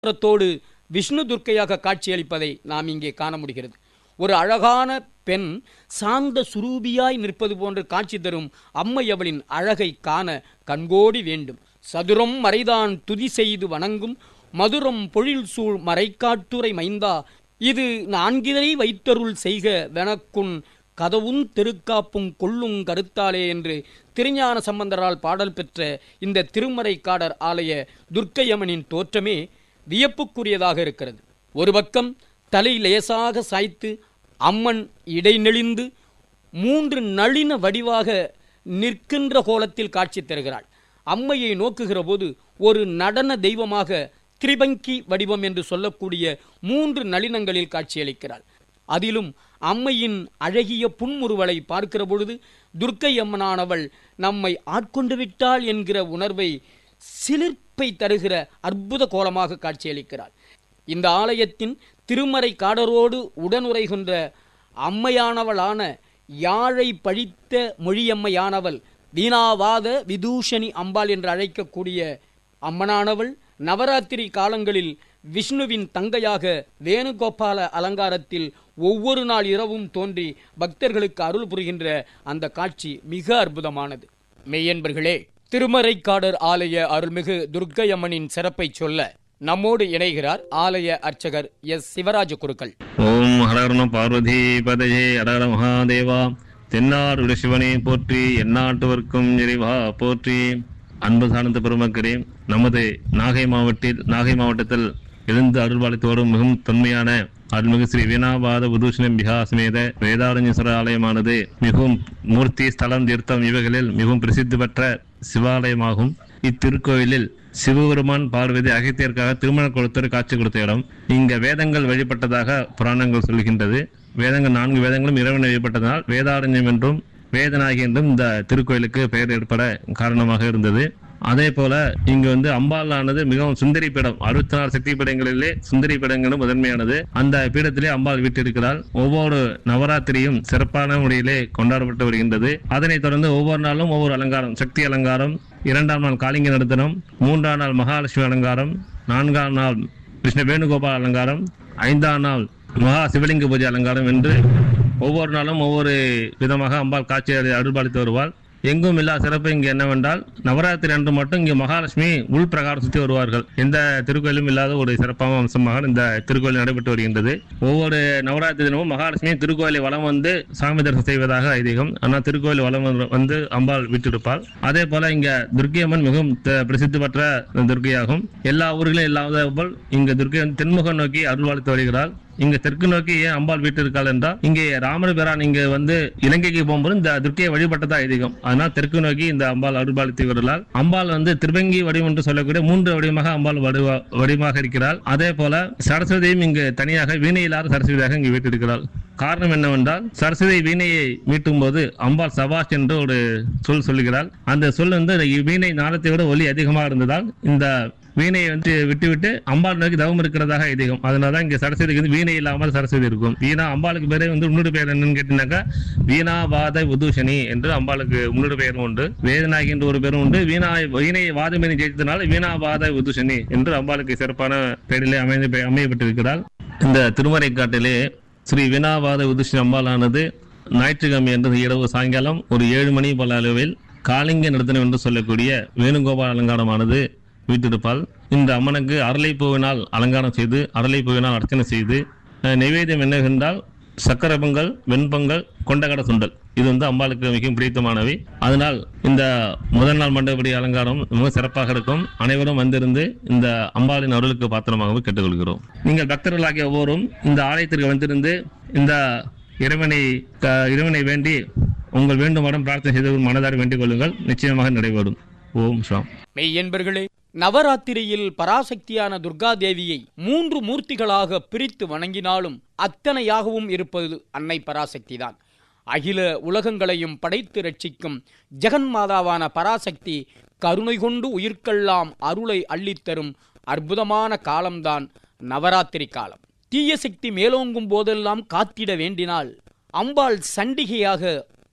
த்தோடு விஷ்ணு துர்க்கையாக காட்சியளிப்பதை நாம் இங்கே காண முடிகிறது ஒரு அழகான பெண் சாந்த சுரூபியாய் நிற்பது போன்று காட்சி தரும் அம்மையவளின் அழகை காண கண்கோடி வேண்டும் சதுரம் மறைதான் துதி செய்து வணங்கும் மதுரம் பொழில் சூழ் மறைக்காட்டுரை மைந்தா இது நான்கிதை வைத்தருள் செய்க வெனக்குன் கதவும் தெருக்காப்பும் கொள்ளும் கருத்தாலே என்று திருஞான சம்பந்தரால் பாடல் பெற்ற இந்த திருமறைக்காடர் ஆலய துர்க்கையம்மனின் தோற்றமே வியப்புக்குரியதாக இருக்கிறது ஒரு பக்கம் தலை லேசாக சாய்த்து அம்மன் இடைநெளிந்து மூன்று நளின வடிவாக நிற்கின்ற கோலத்தில் காட்சி தருகிறாள் அம்மையை நோக்குகிற போது ஒரு நடன தெய்வமாக திரிபங்கி வடிவம் என்று சொல்லக்கூடிய மூன்று நளினங்களில் காட்சியளிக்கிறாள் அதிலும் அம்மையின் அழகிய புன்முறுவலை பார்க்கிற பொழுது துர்க்கை அம்மனானவள் நம்மை ஆட்கொண்டு விட்டாள் என்கிற உணர்வை சிலிர்ப்பை தருகிற அற்புத கோலமாக காட்சியளிக்கிறாள் இந்த ஆலயத்தின் திருமறை காடரோடு உடனுரைகின்ற அம்மையானவளான யாழை பழித்த மொழியம்மையானவள் வீணாவாத விதூஷணி அம்பாள் என்று அழைக்கக்கூடிய அம்மனானவள் நவராத்திரி காலங்களில் விஷ்ணுவின் தங்கையாக வேணுகோபால அலங்காரத்தில் ஒவ்வொரு நாள் இரவும் தோன்றி பக்தர்களுக்கு அருள் புரிகின்ற அந்த காட்சி மிக அற்புதமானது மெய்யன்பர்களே திருமறைக்காடர் ஆலய அருள்மிகு துர்க்கையம்மனின் சிறப்பை சொல்ல நம்மோடு இணைகிறார் ஆலய அர்ச்சகர் எஸ் சிவராஜ குருக்கள் ஓம் ஹரஹரண பார்வதி பதயே ஹரஹர மகாதேவா தென்னாடு சிவனே போற்றி எந்நாட்டவர்க்கும் இறைவா போற்றி அன்பு சார்ந்த பெருமக்களே நமது நாகை மாவட்டத்தில் நாகை மாவட்டத்தில் எழுந்து அருள்பாலித்து வரும் மிகவும் தொன்மையான அருள்மிகு ஸ்ரீ வீணாபாத உதூஷணம் பிகாசமேத வேதாரண்யேஸ்வர ஆலயமானது மிகவும் மூர்த்தி ஸ்தலம் தீர்த்தம் இவைகளில் மிகவும் பிரசித்தி பெற்ற சிவாலயமாகும் இத்திருக்கோயிலில் சிவபெருமான் பார்வதி அகத்தியருக்காக திருமண கொடுத்தர் காட்சி கொடுத்த இடம் இங்க வேதங்கள் வழிபட்டதாக புராணங்கள் சொல்கின்றது வேதங்கள் நான்கு வேதங்களும் இறைவனை வழிபட்டதனால் வேதாரண்யம் என்றும் வேதநாயகி என்றும் இந்த திருக்கோயிலுக்கு பெயர் ஏற்பட காரணமாக இருந்தது அதே போல இங்கு வந்து அம்பாளானது மிகவும் சுந்தரி பீடம் அறுபத்தி நாலு சக்தி பீடங்களிலே சுந்தரி பீடங்களும் முதன்மையானது அந்த பீடத்திலே அம்பாள் வீட்டிருக்கிறாள் ஒவ்வொரு நவராத்திரியும் சிறப்பான முறையிலே கொண்டாடப்பட்டு வருகின்றது அதனைத் தொடர்ந்து ஒவ்வொரு நாளும் ஒவ்வொரு அலங்காரம் சக்தி அலங்காரம் இரண்டாம் நாள் காளிங்க நடத்தனம் மூன்றாம் நாள் மகாலட்சுமி அலங்காரம் நான்காம் நாள் கிருஷ்ண வேணுகோபால் அலங்காரம் ஐந்தாம் நாள் மகா சிவலிங்க பூஜை அலங்காரம் என்று ஒவ்வொரு நாளும் ஒவ்வொரு விதமாக அம்பாள் காட்சி அருள்பாலித்து வருவாள் எங்கும் இல்லா சிறப்பு இங்கு என்னவென்றால் நவராத்திரி அன்று மட்டும் இங்கு மகாலட்சுமி உள் பிரகாரம் சுற்றி வருவார்கள் எந்த திருக்கோயிலும் இல்லாத ஒரு சிறப்பான அம்சமாக இந்த திருக்கோயில் நடைபெற்று வருகின்றது ஒவ்வொரு நவராத்திரி தினமும் மகாலட்சுமி திருக்கோயிலை வலம் வந்து சாமி தரிசனம் செய்வதாக ஐதீகம் ஆனால் திருக்கோயில் வலம் வந்து- வந்து அம்பாள் விட்டிருப்பாள் அதே போல இங்க துர்க்கை அம்மன் மிகவும் த- பிரசித்தி பெற்ற துர்க்கையாகும் எல்லா ஊர்களிலும் இல்லாத போல் இங்க துர்க்கை வந்து தென்முகம் நோக்கி அருள்வாளித்து வருகிறாள் இங்க தெற்கு நோக்கி ஏன் அம்பாள் வீட்டு இருக்காள் என்றால் இங்கே ராமர் பிரான் இங்க வந்து இலங்கைக்கு போகும்போது இந்த துர்க்கையை வழிபட்டதா ஐதீகம் அதனால் தெற்கு நோக்கி இந்த அம்பாள் அருள்பாலித்து வருகிறாள் அம்பாள் வந்து திருவங்கி வடிவம் என்று சொல்லக்கூடிய மூன்று வடிவமாக அம்பாள் வடிவ வடிவமாக இருக்கிறாள் அதே போல சரஸ்வதியும் இங்கு தனியாக வீணை இல்லாத சரஸ்வதியாக இங்கு வீட்டிருக்கிறாள் காரணம் என்னவென்றால் சரஸ்வதி வீணையை மீட்டும் போது அம்பாள் சபாஷ் என்று ஒரு சொல் சொல்லுகிறாள் அந்த சொல் வந்து வீணை நாளத்தை விட ஒலி அதிகமாக இருந்ததால் இந்த வீணையை வந்து விட்டுவிட்டு அம்பாள் நோக்கி தவம் இருக்கிறதாக ஐதீகம் அதனால தான் இங்க சரஸ்வதிக்கு வந்து வீணை இல்லாமல் சரஸ்வதி இருக்கும் வீணா அம்பாளுக்கு பேரே வந்து முன்னோடி பெயர் என்னன்னு கேட்டீங்கன்னாக்கா வீணாவாத உதூஷணி என்று அம்பாளுக்கு முன்னோடி பெயரும் உண்டு வேதநாயகி என்ற ஒரு பேரும் உண்டு வீணா வீணையை வாதமேனி ஜெயித்ததுனால வீணாவாத உதூஷணி என்று அம்பாளுக்கு சிறப்பான பெயரிலே அமைந்து அமையப்பட்டிருக்கிறாள் இந்த திருமறைக்காட்டிலே ஸ்ரீ வீணாவாத உதுஷி அம்பாளானது ஞாயிற்றுக்கிழமை என்று இரவு சாயங்காலம் ஒரு ஏழு மணி போல அளவில் காளிங்க நடத்தனம் என்று சொல்லக்கூடிய வேணுகோபால் அலங்காரமானது வீட்டிருப்பால் இந்த அம்மனுக்கு அரளைப்பூவினால் அலங்காரம் செய்து அரளைப்பூவினால் அர்ச்சனை செய்து அஹ், நைவேத்தியம் என்னவென்றால் சக்கரை பொங்கல் வெண்பொங்கல் கொண்டகட சுண்டல் இது வந்து அம்பாளுக்கு மிகவும் பிடித்தமானவை அதனால் இந்த முதல் நாள் மண்டபடி அலங்காரம் மிக சிறப்பாக இருக்கும் அனைவரும் வந்திருந்து இந்த அம்பாளின் அருளுக்கு பாத்திரமாகவும் கேட்டுக்கொள்கிறோம் நீங்கள் பக்தர்களாகிய ஒவ்வொருவரும் இந்த ஆலயத்திற்கு வந்திருந்து இந்த இறைவனை க- இறைவனை வேண்டி உங்கள் வேண்டுமானம் பிரார்த்தனை செய்து மனதார வேண்டிக் கொள்ளுங்கள் நிச்சயமாக நிறைவேறும் ஓம் ஷாம் மெய் என்பர்களே நவராத்திரியில் பராசக்தியான துர்கா தேவியை மூன்று மூர்த்திகளாக பிரித்து வணங்கினாலும் அத்தனையாகவும் இருப்பது அன்னை பராசக்திதான் அகில உலகங்களையும் படைத்து ரட்சிக்கும் ஜெகன்மாதாவான பராசக்தி கருணை கொண்டு உயிர்க்கெல்லாம் அருளை அள்ளித்தரும் அற்புதமான காலம்தான் நவராத்திரி காலம் தீய சக்தி மேலோங்கும் போதெல்லாம் காத்திட வேண்டினால் அம்பாள் சண்டிகையாக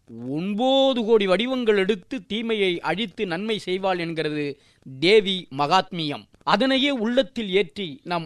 ஒன்பது கோடி வடிவங்கள் எடுத்து தீமையை அழித்து நன்மை செய்வாள் என்கிறது தேவி மகாத்மியம் அதனையே உள்ளத்தில் ஏற்றி நாம்